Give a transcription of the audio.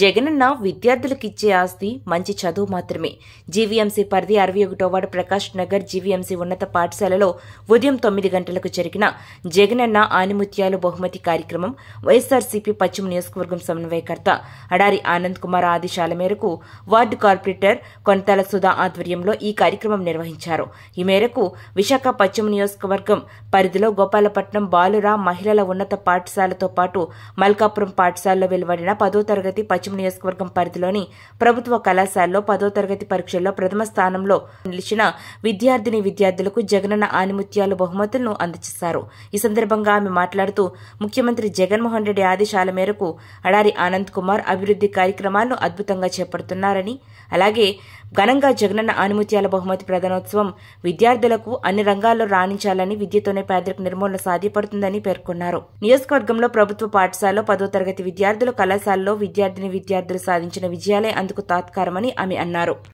జగనన్న విద్యార్థులకు ఇచ్చే ఆస్తి మంచి చదువు మాత్రమే జీవీఎంసీ పరిధి అరవై ఒకటో వార్డు ప్రకాష్ నగర్ జీవీఎంసీ ఉన్నత పాఠశాలలో ఉదయం తొమ్మిది గంటలకు జరిగిన జగనన్న ఆనిముత్యాలు బహుమతి కార్యక్రమం వైఎస్ఆర్సీపీ పశ్చిమ నియోజకవర్గం సమన్వయకర్త అడారి ఆనంద్ కుమార్ ఆదేశాల మేరకు వార్డు కార్పొరేటర్ కొనతాల సుధా ఆధ్వర్యంలో ఈ కార్యక్రమం నిర్వహించారు ఈ మేరకు విశాఖ పశ్చిమ నియోజకవర్గం పరిధిలో గోపాలపట్నం బాలురా మహిళల ఉన్నత పాఠశాలతో పాటు మల్కాపురం పాఠశాలలో వెలువడిన పదో తరగతి పశ్చిమ నియోజకవర్గం పరిధిలోని ప్రభుత్వ కళాశాలలో పదో తరగతి పరీక్షల్లో ప్రథమ స్థానంలో నిలిచిన విద్యార్థిని విద్యార్థులకు జగనన్న ఆనిముత్యాలు బహుమతులను అందజేశారు ఈ సందర్భంగా ఆమె మాట్లాడుతూ ముఖ్యమంత్రి జగన్మోహన్ రెడ్డి ఆదేశాల మేరకు అడారి ఆనంద్ కుమార్ అభివృద్ది కార్యక్రమాలను అద్భుతంగా చేపడుతున్నారని అలాగే ఘనంగా జగనన్న ఆనిముత్యాల బహుమతి ప్రధానోత్సవం విద్యార్థులకు అన్ని రంగాల్లో రాణించాలని విద్యతోనే పేదరిక నిర్మూలన సాధ్యపడుతుందని పేర్కొన్నారు నియోజకవర్గంలో ప్రభుత్వ పాఠశాలలో పదో తరగతి విద్యార్థులు కళాశాలలో విద్యార్థిని విద్యార్థులు సాధించిన విజయాలే అందుకు తాత్కారమని ఆమె అన్నారు